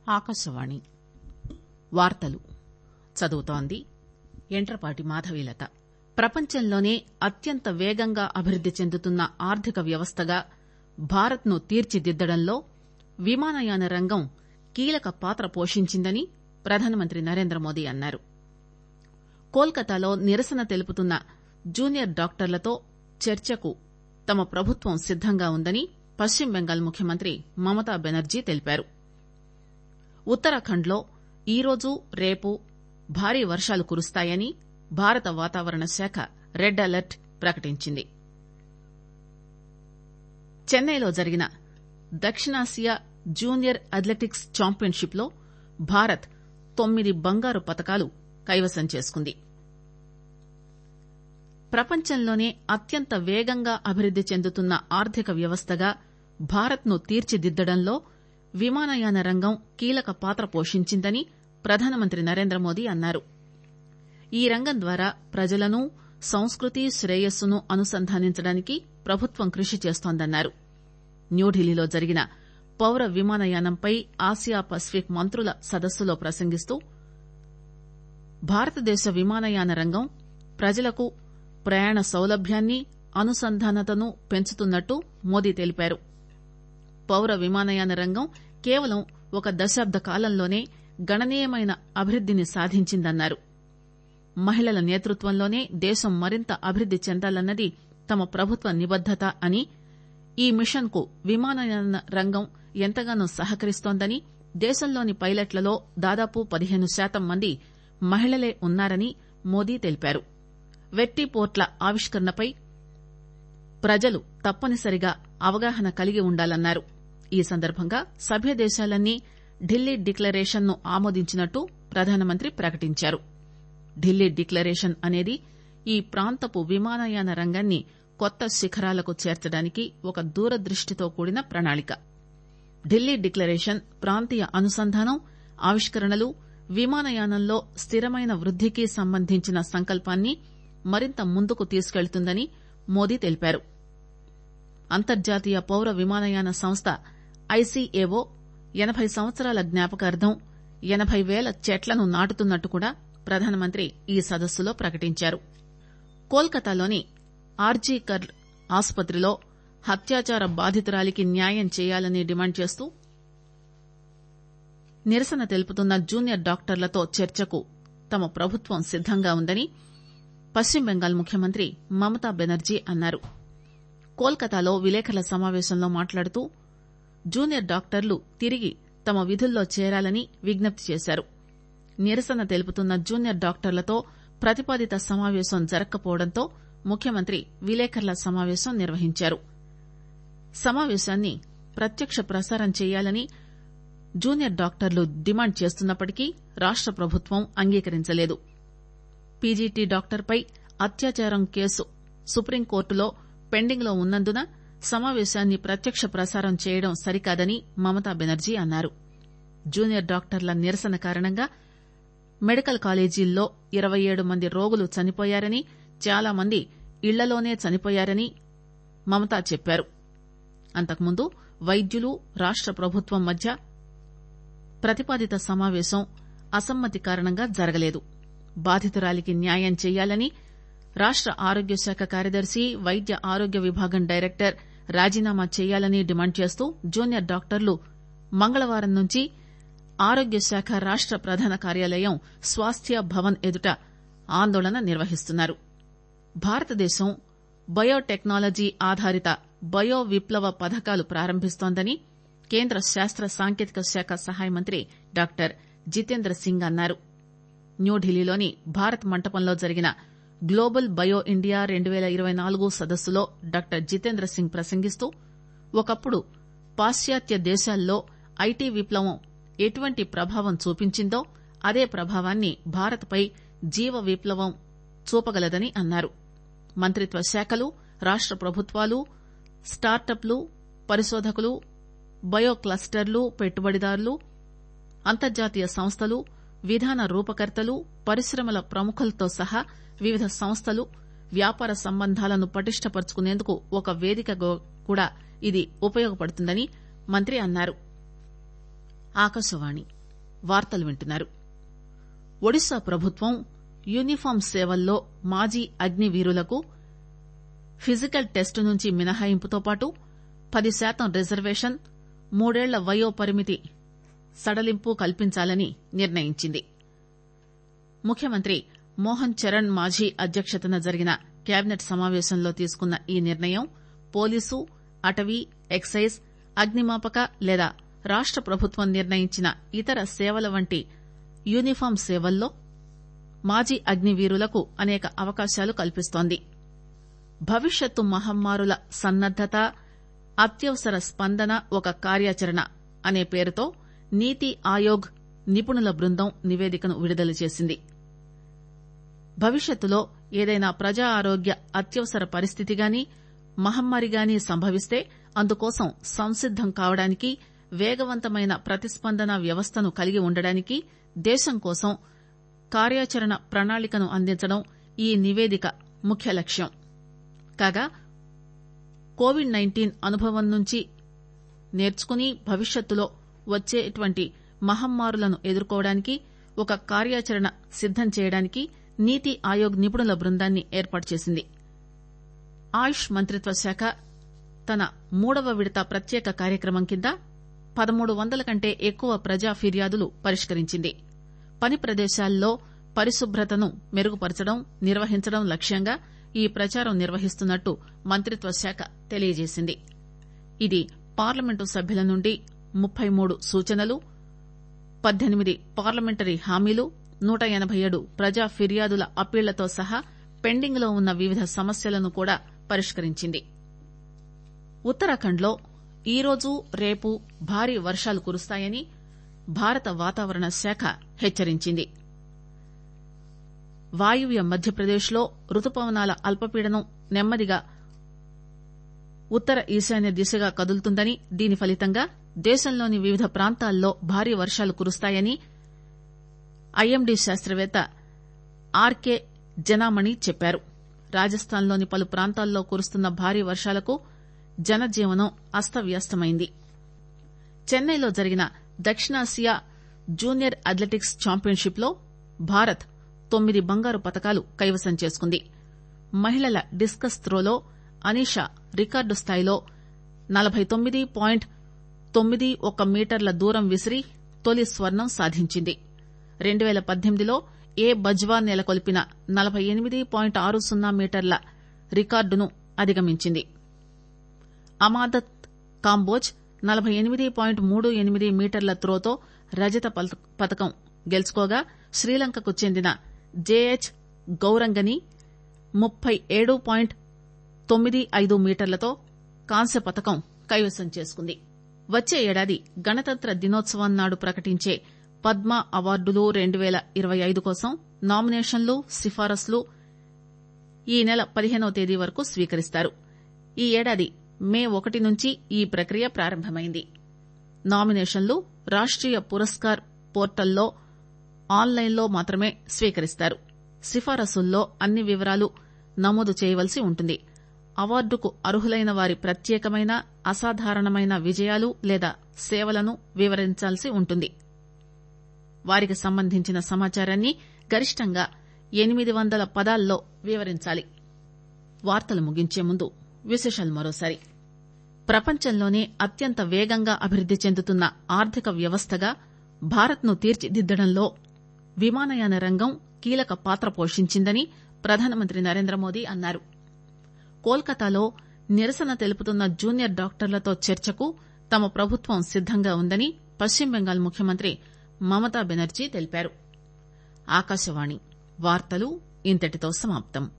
ఆకాశవాణి వార్తలు చదువుతోంది యంట్రపాటి మాధవీలత ప్రపంచంలోనే అత్యంత వేగంగా అభివృద్ది చెందుతున్న ఆర్థిక వ్యవస్థగా భారత్ ను తీర్చిదిద్దడంలో విమానయాన రంగం కీలక పాత్ర పోషించిందని ప్రధానమంత్రి నరేంద్రమోదీ అన్నారు కోల్కతాలో నిరసన తెలుపుతున్న జూనియర్ డాక్టర్లతో చర్చకు తమ ప్రభుత్వం సిద్దంగా ఉందని పశ్చిమ బెంగాల్ ముఖ్యమంత్రి మమతా బెనర్జీ తెలిపారు ఉత్తరాఖండ్ లో ఈరోజు రేపు భారీ వర్షాలు కురుస్తాయని భారత వాతావరణ శాఖ రెడ్ అలర్ట్ ప్రకటించింది చెన్నైలో జరిగిన దక్షిణాసియా జూనియర్ అథ్లెటిక్స్ చాంపియన్షిప్ లో భారత్ తొమ్మిది బంగారు పతకాలు కైవసం చేసుకుంది ప్రపంచంలోనే అత్యంత వేగంగా అభివృద్ది చెందుతున్న ఆర్థిక వ్యవస్థగా భారత్ ను తీర్చిదిద్దడంలో విమానయాన రంగం కీలక పాత్ర పోషించిందని ప్రధానమంత్రి నరేంద్రమోదీ అన్నారు ఈ రంగం ద్వారా ప్రజలను సంస్కృతి శ్రేయస్సును అనుసంధానించడానికి ప్రభుత్వం కృషి చేస్తోందన్నారు న్యూఢిల్లీలో జరిగిన పౌర విమానయానంపై ఆసియా పసిఫిక్ మంత్రుల సదస్సులో ప్రసంగిస్తూ భారతదేశ విమానయాన రంగం ప్రజలకు ప్రయాణ సౌలభ్యాన్ని అనుసంధానతను పెంచుతున్నట్టు మోదీ తెలిపారు పౌర విమానయాన రంగం కేవలం ఒక దశాబ్ద కాలంలోనే గణనీయమైన అభివృద్దిని సాధించిందన్నారు మహిళల నేతృత్వంలోనే దేశం మరింత అభివృద్ది చెందాలన్నది తమ ప్రభుత్వ నిబద్దత అని ఈ మిషన్ కు విమానయాన రంగం ఎంతగానో సహకరిస్తోందని దేశంలోని పైలట్లలో దాదాపు పదిహేను శాతం మంది మహిళలే ఉన్నారని మోదీ తెలిపారు వెట్టిపోర్ట్ల ఆవిష్కరణపై ప్రజలు తప్పనిసరిగా అవగాహన కలిగి ఉండాలన్నారు ఈ సందర్భంగా సభ్య దేశాలన్నీ ఢిల్లీ డిక్లరేషన్ ను ఆమోదించినట్టు ప్రధానమంత్రి ప్రకటించారు ఢిల్లీ డిక్లరేషన్ అనేది ఈ ప్రాంతపు విమానయాన రంగాన్ని కొత్త శిఖరాలకు చేర్చడానికి ఒక దూరదృష్టితో కూడిన ప్రణాళిక ఢిల్లీ డిక్లరేషన్ ప్రాంతీయ అనుసంధానం ఆవిష్కరణలు విమానయానంలో స్థిరమైన వృద్దికి సంబంధించిన సంకల్పాన్ని మరింత ముందుకు తీసుకెళ్తుందని మోదీ తెలిపారు అంతర్జాతీయ పౌర విమానయాన సంస్థ ఐసీఏఓ ఎనబై సంవత్సరాల జ్ఞాపకార్థం ఎనబై పేల చెట్లను నాటుతున్నట్టు కూడా ప్రధానమంత్రి ఈ సదస్సులో ప్రకటించారు కోల్కతాలోని ఆర్జీ కర్ ఆసుపత్రిలో హత్యాచార బాధితురాలికి న్యాయం చేయాలని డిమాండ్ చేస్తూ నిరసన తెలుపుతున్న జూనియర్ డాక్టర్లతో చర్చకు తమ ప్రభుత్వం సిద్దంగా ఉందని పశ్చిమ బెంగాల్ ముఖ్యమంత్రి మమతా బెనర్జీ అన్నారు కోల్కతాలో విలేకరుల సమావేశంలో మాట్లాడుతూ జూనియర్ డాక్టర్లు తిరిగి తమ విధుల్లో చేరాలని విజ్ఞప్తి చేశారు నిరసన తెలుపుతున్న జూనియర్ డాక్టర్లతో ప్రతిపాదిత సమావేశం జరగకపోవడంతో ముఖ్యమంత్రి విలేకరుల సమావేశం నిర్వహించారు సమావేశాన్ని ప్రత్యక్ష ప్రసారం చేయాలని జూనియర్ డాక్టర్లు డిమాండ్ చేస్తున్నప్పటికీ రాష్ట ప్రభుత్వం అంగీకరించలేదు పీజీటీ డాక్టర్పై అత్యాచారం కేసు సుప్రీంకోర్టులో పెండింగ్ లో ఉన్నందున సమావేశాన్ని ప్రత్యక్ష ప్రసారం చేయడం సరికాదని మమతా బెనర్జీ అన్నారు జూనియర్ డాక్టర్ల నిరసన కారణంగా మెడికల్ కాలేజీల్లో ఇరవై ఏడు మంది రోగులు చనిపోయారని చాలా మంది ఇళ్లలోనే చనిపోయారని మమతా చెప్పారు అంతకుముందు వైద్యులు రాష్ట ప్రభుత్వం మధ్య ప్రతిపాదిత సమావేశం అసమ్మతి కారణంగా జరగలేదు బాధితురాలికి న్యాయం చేయాలని రాష్ట ఆరోగ్య శాఖ కార్యదర్శి వైద్య ఆరోగ్య విభాగం డైరెక్టర్ రాజీనామా చేయాలని డిమాండ్ చేస్తూ జూనియర్ డాక్టర్లు మంగళవారం నుంచి ఆరోగ్య శాఖ రాష్ట ప్రధాన కార్యాలయం స్వాస్థ్య భవన్ ఎదుట ఆందోళన నిర్వహిస్తున్నారు భారతదేశం బయోటెక్నాలజీ ఆధారిత బయో విప్లవ పథకాలు ప్రారంభిస్తోందని కేంద్ర శాస్త్ర సాంకేతిక శాఖ సహాయ మంత్రి డాక్టర్ జితేంద్ర సింగ్ అన్నారు న్యూఢిల్లీలోని భారత్ మంటపంలో జరిగిన గ్లోబల్ బయో ఇండియా రెండు పేల ఇరవై నాలుగు సదస్సులో డాక్టర్ జితేంద్ర సింగ్ ప్రసంగిస్తూ ఒకప్పుడు పాశ్చాత్య దేశాల్లో ఐటీ విప్లవం ఎటువంటి ప్రభావం చూపించిందో అదే ప్రభావాన్ని భారత్ పై జీవ విప్లవం చూపగలదని అన్నారు మంత్రిత్వ శాఖలు రాష్ట ప్రభుత్వాలు స్టార్టప్లు పరిశోధకులు బయో క్లస్టర్లు పెట్టుబడిదారులు అంతర్జాతీయ సంస్థలు విధాన రూపకర్తలు పరిశ్రమల ప్రముఖులతో సహా వివిధ సంస్థలు వ్యాపార సంబంధాలను పటిష్టపర్చుకునేందుకు ఒక వేదికగా కూడా ఇది ఉపయోగపడుతుందని మంత్రి అన్నారు ఆకాశవాణి వార్తలు వింటున్నారు ఒడిశా ప్రభుత్వం యూనిఫామ్ సేవల్లో మాజీ అగ్నివీరులకు ఫిజికల్ టెస్టు నుంచి మినహాయింపుతో పాటు పది శాతం రిజర్వేషన్ మూడేళ్ల వయో పరిమితి సడలింపు కల్పించాలని నిర్ణయించింది ముఖ్యమంత్రి మోహన్ చరణ్ మాఝీ అధ్యక్షతన జరిగిన కేబినెట్ సమావేశంలో తీసుకున్న ఈ నిర్ణయం పోలీసు అటవీ ఎక్సైజ్ అగ్నిమాపక లేదా రాష్ట ప్రభుత్వం నిర్ణయించిన ఇతర సేవల వంటి యూనిఫామ్ సేవల్లో మాజీ అగ్నివీరులకు అనేక అవకాశాలు కల్పిస్తోంది భవిష్యత్తు మహమ్మారుల సన్నద్దత అత్యవసర స్పందన ఒక కార్యాచరణ అనే పేరుతో నీతి ఆయోగ్ నిపుణుల బృందం నివేదికను విడుదల చేసింది భవిష్యత్తులో ఏదైనా ప్రజా ఆరోగ్య అత్యవసర పరిస్థితి గాని మహమ్మారి గాని సంభవిస్తే అందుకోసం సంసిద్దం కావడానికి వేగవంతమైన ప్రతిస్పందన వ్యవస్థను కలిగి ఉండడానికి దేశం కోసం కార్యాచరణ ప్రణాళికను అందించడం ఈ నివేదిక ముఖ్య లక్ష్యం కాగా కోవిడ్ నైన్టీన్ అనుభవం నుంచి నేర్చుకుని భవిష్యత్తులో వచ్చేటువంటి మహమ్మారులను ఎదుర్కోవడానికి ఒక కార్యాచరణ సిద్దం చేయడానికి నీతి ఆయోగ్ నిపుణుల బృందాన్ని ఏర్పాటు చేసింది ఆయుష్ మంత్రిత్వ శాఖ తన మూడవ విడత ప్రత్యేక కార్యక్రమం కింద పదమూడు వందల కంటే ఎక్కువ ప్రజా ఫిర్యాదులు పరిష్కరించింది పని ప్రదేశాల్లో పరిశుభ్రతను మెరుగుపరచడం నిర్వహించడం లక్ష్యంగా ఈ ప్రచారం నిర్వహిస్తున్నట్టు మంత్రిత్వ శాఖ తెలియజేసింది ఇది పార్లమెంటు సభ్యుల నుండి ముప్పై మూడు సూచనలు పద్దెనిమిది పార్లమెంటరీ హామీలు నూట ఎనబై ఏడు ప్రజా ఫిర్యాదుల అప్పీళ్లతో సహా పెండింగ్ లో ఉన్న వివిధ సమస్యలను కూడా పరిష్కరించింది ఉత్తరాఖండ్ లో ఈరోజు రేపు భారీ వర్షాలు కురుస్తాయని భారత వాతావరణ శాఖ హెచ్చరించింది వాయువ్య మధ్యప్రదేశ్ లో రుతుపవనాల అల్పపీడనం నెమ్మదిగా ఉత్తర ఈశాన్య దిశగా కదులుతుందని దీని ఫలితంగా దేశంలోని వివిధ ప్రాంతాల్లో భారీ వర్షాలు కురుస్తాయని ఐఎండీ శాస్త్రవేత్త ఆర్కే జనామణి చెప్పారు రాజస్థాన్ లోని పలు ప్రాంతాల్లో కురుస్తున్న భారీ వర్షాలకు జనజీవనం అస్తవ్యస్తమైంది చెన్నైలో జరిగిన దక్షిణాసియా జూనియర్ అథ్లెటిక్స్ ఛాంపియన్షిప్ లో భారత్ తొమ్మిది బంగారు పతకాలు కైవసం చేసుకుంది మహిళల డిస్కస్ త్రోలో అనీషా రికార్డు స్థాయిలో నలబై తొమ్మిది పాయింట్ తొమ్మిది ఒక్క మీటర్ల దూరం విసిరి తొలి స్వర్ణం సాధించింది రెండు పేల పద్దెనిమిదిలో ఏ బజ్వా నెలకొల్పిన నలబై ఎనిమిది పాయింట్ ఆరు సున్నా మీటర్ల రికార్డును అధిగమించింది అమాదత్ కాంబోజ్ నలబై ఎనిమిది పాయింట్ మూడు ఎనిమిది మీటర్ల త్రోతో రజత పతకం గెలుచుకోగా శ్రీలంకకు చెందిన జేహెచ్ గౌరంగని ముప్పై ఏడు పాయింట్ తొమ్మిది ఐదు మీటర్లతో కాంస్య పతకం కైవసం చేసుకుంది వచ్చే ఏడాది గణతంత్ర దినోత్సవం నాడు ప్రకటించే పద్మ అవార్డులు రెండు పేల ఇరవై ఐదు కోసం నామినేషన్లు సిఫారసులు ఈ నెల పదిహేనవ తేదీ వరకు స్వీకరిస్తారు ఈ ఏడాది మే ఒకటి నుంచి ఈ ప్రక్రియ ప్రారంభమైంది నామినేషన్లు రాష్టీయ పురస్కార్ పోర్టల్లో ఆన్లైన్లో మాత్రమే స్వీకరిస్తారు సిఫారసుల్లో అన్ని వివరాలు నమోదు చేయవలసి ఉంటుంది అవార్డుకు అర్హులైన వారి ప్రత్యేకమైన అసాధారణమైన విజయాలు లేదా సేవలను వివరించాల్సి ఉంటుంది వారికి సంబంధించిన సమాచారాన్ని గరిష్టంగా ఎనిమిది వందల పదాల్లో వివరించాలి వార్తలు ముగించే ముందు విశేషాలు మరోసారి ప్రపంచంలోనే అత్యంత వేగంగా అభివృద్ది చెందుతున్న ఆర్థిక వ్యవస్థగా భారత్ ను తీర్చిదిద్దడంలో విమానయాన రంగం కీలక పాత్ర పోషించిందని ప్రధానమంత్రి నరేంద్రమోదీ అన్నారు కోల్కతాలో నిరసన తెలుపుతున్న జూనియర్ డాక్టర్లతో చర్చకు తమ ప్రభుత్వం సిద్దంగా ఉందని పశ్చిమ బెంగాల్ ముఖ్యమంత్రి మమతా బెనర్జీ తెలిపారు ఆకాశవాణి వార్తలు ఇంతటితో సమాప్తం